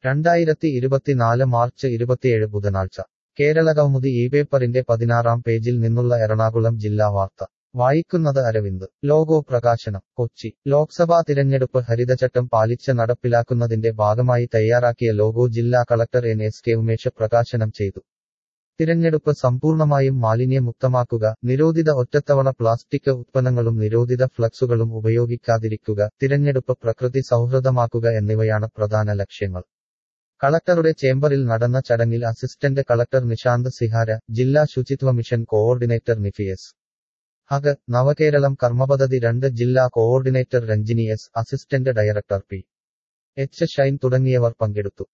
രണ്ടായിരത്തി ഇരുപത്തിനാല് മാർച്ച് ഇരുപത്തിയേഴ് ബുധനാഴ്ച കേരള കൗമുദി ഈ പേപ്പറിന്റെ പതിനാറാം പേജിൽ നിന്നുള്ള എറണാകുളം ജില്ലാ വാർത്ത വായിക്കുന്നത് അരവിന്ദ് ലോഗോ പ്രകാശനം കൊച്ചി ലോക്സഭാ തിരഞ്ഞെടുപ്പ് ഹരിതചട്ടം പാലിച്ച് നടപ്പിലാക്കുന്നതിന്റെ ഭാഗമായി തയ്യാറാക്കിയ ലോഗോ ജില്ലാ collector N S K Umesh പ്രകാശനം ചെയ്തു തിരഞ്ഞെടുപ്പ് സമ്പൂർണമായും മാലിന്യമുക്തമാക്കുക നിരോധിത ഒറ്റത്തവണ പ്ലാസ്റ്റിക് ഉത്പന്നങ്ങളും നിരോധിത ഫ്ലക്സുകളും ഉപയോഗിക്കാതിരിക്കുക തിരഞ്ഞെടുപ്പ് പ്രകൃതി സൗഹൃദമാക്കുക എന്നിവയാണ് പ്രധാന ലക്ഷ്യങ്ങൾ കളക്ടറുടെ ചേംബറിൽ നടന്ന ചടങ്ങിൽ അസിസ്റ്റന്റ് കളക്ടർ നിശാന്ത് സിഹാര ജില്ലാ ശുചിത്വ മിഷൻ കോഓർഡിനേറ്റർ നിഫിയസ് ഹഗ് നവകേരളം കർമ്മപദ്ധതി രണ്ട് ജില്ലാ coordinator Ranjini S assistant director P H Shine തുടങ്ങിയവർ പങ്കെടുത്തു